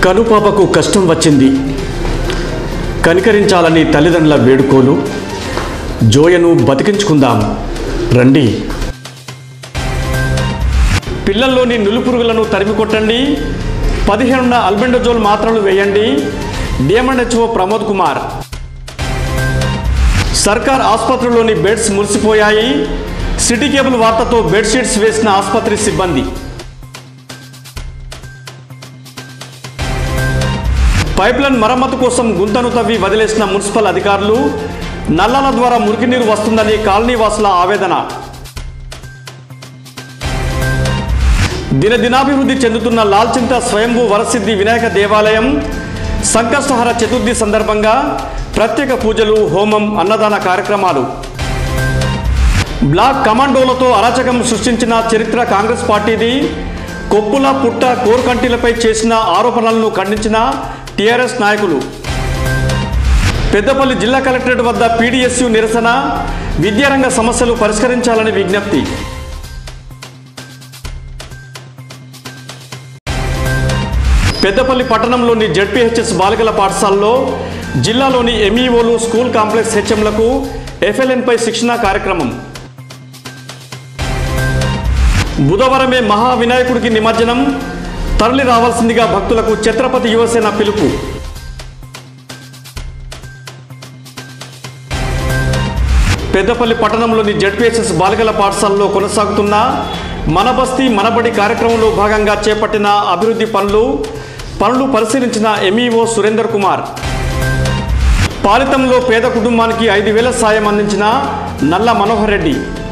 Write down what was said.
కనుపాపకు కష్టం వచ్చింది కనికరించాలని తల్లిదండ్రుల వేడుకోలు జోయను బతికించుకుందాం రండి పిల్లల్లోని నులుపురుగులను తరిమి కొట్టండి పదిహేనున్న అల్బెండజోల్ మాత్రలు వేయండి డిఎంఎన్హెచ్ఓ ప్రమోద్ కుమార్ సర్కార్ ఆసుపత్రిలోని బెడ్స్ మురిసిపోయాయి సిటీ కేబుల్ వార్తతో బెడ్షీట్స్ వేసిన ఆసుపత్రి సిబ్బంది పైప్లైన్ మరమ్మతు కోసం గుంతను తవ్వి వదిలేసిన మున్సిపల్ అధికారులు నల్లాల ద్వారా మురికి నీరు వస్తుందని కాలనీ వాసుల ఆవేదన దినదినాభివృద్ధి చెందుతున్న లాల్చింత స్వయంభూ వరసిద్ధి వినాయక దేవాలయం సంకష్టహర చతుర్థి సందర్భంగా ప్రత్యేక పూజలు హోమం అన్నదాన కార్యక్రమాలు బ్లాక్ కమాండోలతో అరాచకం సృష్టించిన చరిత్ర కాంగ్రెస్ పార్టీది కొప్పుల పుట్ట కోరుకంటీలపై చేసిన ఆరోపణలను ఖండించిన టీఆర్ఎస్ నాయకులు పెద్దపల్లి జిల్లా కలెక్టరేట్ వద్ద పీడీఎస్యు నిరసన విద్యారంగ సమస్యలు పరిష్కరించాలని విజ్ఞప్తి పెద్దపల్లి పట్టణంలోని జడ్పీహెచ్ఎస్ బాలికల పాఠశాలలో జిల్లాలోని ఎంఈఓలు స్కూల్ కాంప్లెక్స్ హెచ్ఎంలకు ఎఫ్ఎల్ఎన్పై శిక్షణా కార్యక్రమం బుధవారమే మహావినాయకుడికి నిమజ్జనం తరలి రావాల్సిందిగా భక్తులకు ఛత్రపతి యువసేన పిలుపు పెద్దపల్లి పట్టణంలోని జడ్పీహెచ్ఎస్ బాలికల పాఠశాలలో కొనసాగుతున్న మన బస్తీ మనబడి కార్యక్రమంలో భాగంగా చేపట్టిన అభివృద్ధి పనులు పనులు పరిశీలించిన ఎంఈఓ సురేందర్ కుమార్ పాలితంలో పేద కుటుంబానికి ఐదు వేల సాయం అందించిన నల్ల మనోహర్ రెడ్డి